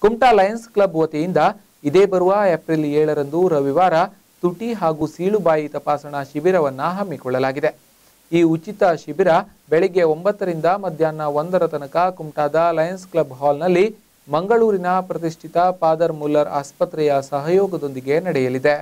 Kumta lions club ವತಿಯಿಂದ ಇದೇ ಬರುವ ಏಪ್ರಿಲ್ ಏಳರಂದು ರವಿವಾರ ತುಟಿ ಹಾಗೂ ಸೀಳುಬಾಯಿ ತಪಾಸಣಾ ಶಿಬಿರವನ್ನ ಹಮ್ಮಿಕೊಳ್ಳಲಾಗಿದೆ ಈ ಉಚಿತ ಶಿಬಿರ ಬೆಳಿಗ್ಗೆ ಒಂಬತ್ತರಿಂದ ಮಧ್ಯಾಹ್ನ ಒಂದರ ತನಕ ಕುಮಟಾದ ಲಯನ್ಸ್ ಕ್ಲಬ್ ಹಾಲ್ನಲ್ಲಿ ಮಂಗಳೂರಿನ ಪ್ರತಿಷ್ಠಿತ ಫಾದರ್ ಮುಲ್ಲರ್ ಆಸ್ಪತ್ರೆಯ ಸಹಯೋಗದೊಂದಿಗೆ ನಡೆಯಲಿದೆ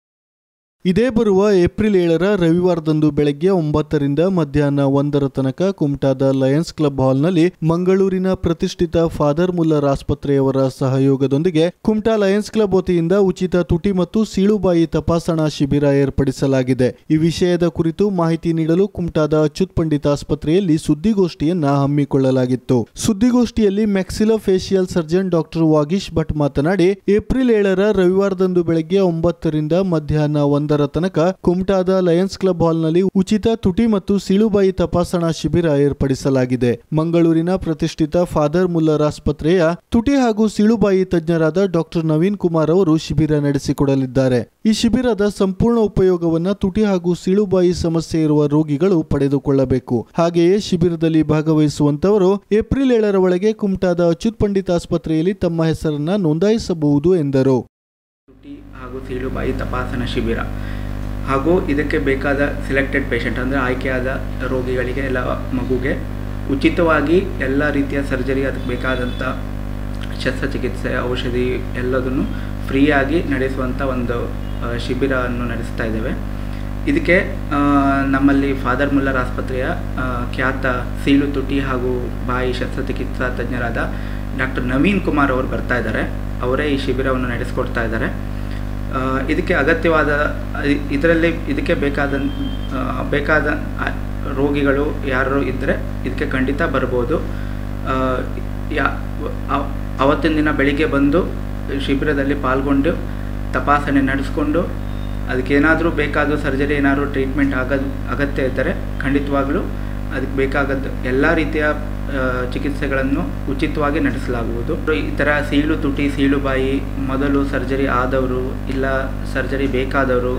ಇದೇ ಬರುವ ಏಪ್ರಿಲ್ ಏಳರ ರವಿವಾರದಂದು ಬೆಳಗ್ಗೆ ಒಂಬತ್ತರಿಂದ ಮಧ್ಯಾಹ್ನ ಒಂದರ ತನಕ ಕುಮಟಾದ ಲಯನ್ಸ್ ಕ್ಲಬ್ ಹಾಲ್ನಲ್ಲಿ ಮಂಗಳೂರಿನ ಪ್ರತಿಷ್ಠಿತ ಫಾದರ್ ಮುಲ್ಲರ್ ಆಸ್ಪತ್ರೆಯವರ ಸಹಯೋಗದೊಂದಿಗೆ ಕುಮಟಾ ಲಯನ್ಸ್ ಕ್ಲಬ್ ವತಿಯಿಂದ ಉಚಿತ ತುಟಿ ಮತ್ತು ಸೀಳುಬಾಯಿ ತಪಾಸಣಾ ಶಿಬಿರ ಏರ್ಪಡಿಸಲಾಗಿದೆ ಈ ವಿಷಯದ ಕುರಿತು ಮಾಹಿತಿ ನೀಡಲು ಕುಮಟಾದ ಅಚ್ಯುತ್ ಪಂಡಿತ್ ಆಸ್ಪತ್ರೆಯಲ್ಲಿ ಸುದ್ದಿಗೋಷ್ಠಿಯನ್ನ ಹಮ್ಮಿಕೊಳ್ಳಲಾಗಿತ್ತು ಸುದ್ದಿಗೋಷ್ಠಿಯಲ್ಲಿ maxillo facial surgeon doctor Vageesh Bhat ಮಾತನಾಡಿ ಏಪ್ರಿಲ್ ಏಳರ ರವಿವಾರದಂದು ಬೆಳಗ್ಗೆ ಒಂಬತ್ತರಿಂದ ಮಧ್ಯಾಹ್ನ ಒಂದರ ತನಕ ಕುಮಟಾದ ಲಯನ್ಸ್ ಕ್ಲಬ್ ಹಾಲ್ನಲ್ಲಿ ಉಚಿತ ತುಟಿ ಮತ್ತು ಸೀಳುಬಾಯಿ ತಪಾಸಣಾ ಶಿಬಿರ ಏರ್ಪಡಿಸಲಾಗಿದೆ ಮಂಗಳೂರಿನ ಪ್ರತಿಷ್ಠಿತ ಫಾದರ್ ಮುಲ್ಲರ್ ಆಸ್ಪತ್ರೆಯ ತುಟಿ ಹಾಗೂ ಸೀಳುಬಾಯಿ ತಜ್ಞರಾದ ಡಾಕ್ಟರ್ ನವೀನ್ ಕುಮಾರ್ ಅವರು ಶಿಬಿರ ನಡೆಸಿಕೊಡಲಿದ್ದಾರೆ ಈ ಶಿಬಿರದ ಸಂಪೂರ್ಣ ಉಪಯೋಗವನ್ನ ತುಟಿ ಹಾಗೂ ಸೀಳುಬಾಯಿ ಸಮಸ್ಯೆ ಇರುವ ರೋಗಿಗಳು ಪಡೆದುಕೊಳ್ಳಬೇಕು ಹಾಗೆಯೇ ಶಿಬಿರದಲ್ಲಿ ಭಾಗವಹಿಸುವಂತವರು ಏಪ್ರಿಲ್ ಏಳರ ಒಳಗೆ ಕುಮಟಾದ ಅಚ್ಯುತ್ ಪಂಡಿತ್ ಆಸ್ಪತ್ರೆಯಲ್ಲಿ ತಮ್ಮ ಹೆಸರನ್ನ ನೋಂದಾಯಿಸಬಹುದು ಎಂದರು ತುಟಿ ಹಾಗೂ ಸೀಳುಬಾಯಿ ತಪಾಸಣಾ ಶಿಬಿರ ಹಾಗೂ ಇದಕ್ಕೆ ಬೇಕಾದ ಸಿಲೆಕ್ಟೆಡ್ ಪೇಷಂಟ್ ಅಂದರೆ ಆಯ್ಕೆಯಾದ ರೋಗಿಗಳಿಗೆ ಎಲ್ಲ ಮಗುಗೆ ಉಚಿತವಾಗಿ ಎಲ್ಲ ರೀತಿಯ ಸರ್ಜರಿ ಅದಕ್ಕೆ ಬೇಕಾದಂಥ ಶಸ್ತ್ರಚಿಕಿತ್ಸೆ ಔಷಧಿ ಎಲ್ಲದನ್ನು ಫ್ರೀಯಾಗಿ ನಡೆಸುವಂಥ ಒಂದು ಆ, ಶಿಬಿರವನ್ನು ನಡೆಸ್ತಾ ಇದ್ದೇವೆ ಇದಕ್ಕೆ ಆ, ನಮ್ಮಲ್ಲಿ ಫಾದರ್ ಮುಲ್ಲರ್ ಆಸ್ಪತ್ರೆಯ ಆ, ಖ್ಯಾತ ಸೀಳು ತುಟಿ ಹಾಗೂ ಬಾಯಿ ಶಸ್ತ್ರಚಿಕಿತ್ಸಾ ತಜ್ಞರಾದ ಡಾಕ್ಟರ್ ನವೀನ್ ಕುಮಾರ್ ಅವರು ಬರ್ತಾ ಇದ್ದಾರೆ ಅವರೇ ಈ ಶಿಬಿರವನ್ನು ನಡೆಸ್ಕೊಡ್ತಾ ಇದ್ದಾರೆ ಆ, ಇದಕ್ಕೆ ಅಗತ್ಯವಾದ ಇ- ಇದರಲ್ಲಿ ಇದಕ್ಕೆ ಬೇಕಾದ ಆ, ಬೇಕಾದ ಆ, ರೋಗಿಗಳು ಯಾರು ಇದ್ದರೆ ಇದಕ್ಕೆ ಖಂಡಿತ ಬರ್ಬೋದು ಆ, ಯಾ ಅವ್- ಅವತ್ತಿನ ದಿನ ಬೆಳಿಗ್ಗೆ ಬಂದು ಶಿಬಿರದಲ್ಲಿ ಪಾಲ್ಗೊಂಡು ತಪಾಸಣೆ ನಡೆಸ್ಕೊಂಡು ಅದಕ್ಕೇನಾದರೂ ಬೇಕಾದ ಸರ್ಜರಿ ಏನಾದರೂ ಟ್ರೀಟ್ಮೆಂಟ್ ಆಗೋದು ಅಗತ್ಯ ಇದ್ದರೆ ಖಂಡಿತವಾಗ್ಲೂ ಅದಕ್ಕೆ ಬೇಕಾಗದ್ದು ಎಲ್ಲ ರೀತಿಯ ಆ, ಚಿಕಿತ್ಸೆಗಳನ್ನು ಉಚಿತವಾಗಿ ನಡೆಸಲಾಗುವುದು ಈ ಥರ ಸೀಳು ತುಟಿ ಸೀಳು ಬಾಯಿ ಮೊದಲು ಸರ್ಜರಿ ಆದವರು ಇಲ್ಲ ಸರ್ಜರಿ ಬೇಕಾದವರು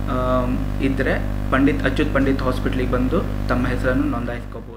ಇದ್ದರೆ ಪಂಡಿತ್ ಅಚ್ಯುತ್ ಪಂಡಿತ್ ಹಾಸ್ಪಿಟ್ಲಿಗೆ ಬಂದು ತಮ್ಮ ಹೆಸರನ್ನು ನೋಂದಾಯಿಸ್ಕೋಬೋದು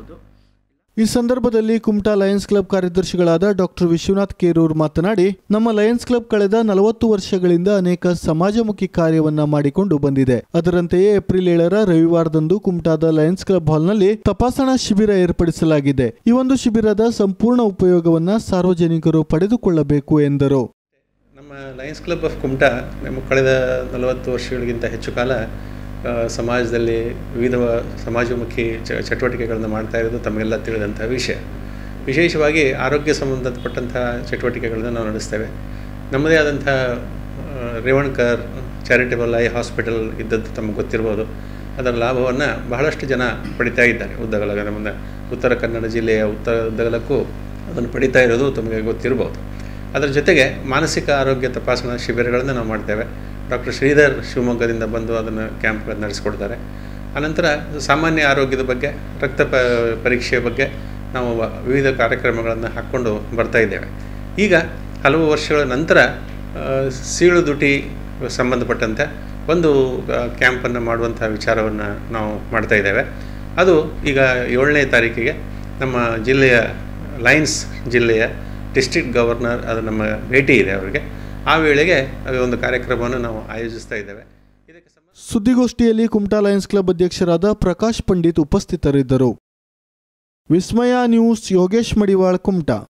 ಈ ಸಂದರ್ಭದಲ್ಲಿ ಕುಮಟಾ ಲಯನ್ಸ್ ಕ್ಲಬ್ ಕಾರ್ಯದರ್ಶಿಗಳಾದ ಡಾಕ್ಟರ್ ವಿಶ್ವನಾಥ್ ಕೇರೂರ್ ಮಾತನಾಡಿ ನಮ್ಮ ಲಯನ್ಸ್ ಕ್ಲಬ್ ಕಳೆದ ನಲವತ್ತು ವರ್ಷಗಳಿಂದ ಅನೇಕ ಸಮಾಜಮುಖಿ ಕಾರ್ಯವನ್ನ ಮಾಡಿಕೊಂಡು ಬಂದಿದೆ ಅದರಂತೆಯೇ ಏಪ್ರಿಲ್ ಏಳರ ರವಿವಾರದಂದು ಕುಮಟಾದ ಲಯನ್ಸ್ ಕ್ಲಬ್ ಹಾಲ್ನಲ್ಲಿ ತಪಾಸಣಾ ಶಿಬಿರ ಏರ್ಪಡಿಸಲಾಗಿದೆ ಈ ಒಂದು ಶಿಬಿರದ ಸಂಪೂರ್ಣ ಉಪಯೋಗವನ್ನ ಸಾರ್ವಜನಿಕರು ಪಡೆದುಕೊಳ್ಳಬೇಕು ಎಂದರು ನಮ್ಮ ಲಯನ್ಸ್ ಕ್ಲಬ್ ಆಫ್ ಕುಮಟಾ ನಮ್ಮ ಕಳೆದ ನಲವತ್ತು ವರ್ಷಗಳಿಗಿಂತ ಹೆಚ್ಚು ಕಾಲ ಆ, ಸಮಾಜದಲ್ಲಿ ವಿವಿಧ ಸಮಾಜಮುಖಿ ಚ ಚಟುವಟಿಕೆಗಳನ್ನು ಮಾಡ್ತಾ ಇರೋದು ತಮಗೆಲ್ಲ ತಿಳಿದಂಥ ವಿಷಯ ವಿಶೇಷವಾಗಿ ಆರೋಗ್ಯ ಸಂಬಂಧಪಟ್ಟಂಥ ಚಟುವಟಿಕೆಗಳನ್ನು ನಾವು ನಡೆಸ್ತೇವೆ ನಮ್ಮದೇ ಆದಂಥ ಆ, ರೇವಣ್ಕರ್ ಚಾರಿಟೇಬಲ್ ಐ ಹಾಸ್ಪಿಟಲ್ ಇದ್ದದ್ದು ತಮಗೆ ಗೊತ್ತಿರ್ಬೋದು ಅದರ ಲಾಭವನ್ನು ಬಹಳಷ್ಟು ಜನ ಪಡಿತಾ ಇದ್ದಾರೆ ಉದ್ದಗಲ ನಮ್ಮ ಉತ್ತರ ಕನ್ನಡ ಜಿಲ್ಲೆಯ ಉತ್ತರ ಉದ್ದಗಲಕ್ಕೂ ಅದನ್ನು ಪಡಿತಾ ಇರೋದು ತಮಗೆ ಗೊತ್ತಿರ್ಬೋದು ಅದರ ಜೊತೆಗೆ ಮಾನಸಿಕ ಆರೋಗ್ಯ ತಪಾಸಣಾ ಶಿಬಿರಗಳನ್ನು ನಾವು ಮಾಡ್ತೇವೆ ಡಾಕ್ಟರ್ ಶ್ರೀಧರ್ ಶಿವಮೊಗ್ಗದಿಂದ ಬಂದು ಅದನ್ನು ಕ್ಯಾಂಪ್ಗಳನ್ನು ನಡೆಸ್ಕೊಡ್ತಾರೆ ಅನಂತರ ಸಾಮಾನ್ಯ ಆರೋಗ್ಯದ ಬಗ್ಗೆ ರಕ್ತ ಪ ಪರೀಕ್ಷೆಯ ಬಗ್ಗೆ ನಾವು ವಿವಿಧ ಕಾರ್ಯಕ್ರಮಗಳನ್ನು ಹಾಕ್ಕೊಂಡು ಬರ್ತಾ ಇದ್ದೇವೆ ಈಗ ಹಲವು ವರ್ಷಗಳ ನಂತರ ಆ, ಸೀಳು ದುಟಿ ಸಂಬಂಧಪಟ್ಟಂತೆ ಒಂದು ಕ್ಯಾಂಪನ್ನು ಮಾಡುವಂಥ ವಿಚಾರವನ್ನು ನಾವು ಮಾಡ್ತಾ ಇದ್ದೇವೆ ಅದು ಈಗ ಏಳನೇ ತಾರೀಕಿಗೆ ನಮ್ಮ ಜಿಲ್ಲೆಯ ಲಯನ್ಸ್ ಜಿಲ್ಲೆಯ ಡಿಸ್ಟ್ರಿಕ್ಟ್ ಗವರ್ನರ್ ಅದು ನಮ್ಮ ಭೇಟಿ ಇದೆ ಅವರಿಗೆ ಆ ವೇಳೆಗೆ ಒಂದು ಕಾರ್ಯಕ್ರಮವನ್ನು ನಾವು ಆಯೋಜಿಸ್ತಾ ಇದ್ದೇವೆ ಇದಕ್ಕೆ ಸಂಬಂಧ ಸುದ್ದಿಗೋಷ್ಠಿಯಲ್ಲಿ ಕುಮಟಾ ಲಯನ್ಸ್ ಕ್ಲಬ್ ಅಧ್ಯಕ್ಷರಾದ ಪ್ರಕಾಶ್ ಪಂಡಿತ್ ಉಪಸ್ಥಿತರಿದ್ದರು ವಿಸ್ಮಯ ನ್ಯೂಸ್ ಯೋಗೇಶ್ ಮಡಿವಾಳ್ ಕುಮಟಾ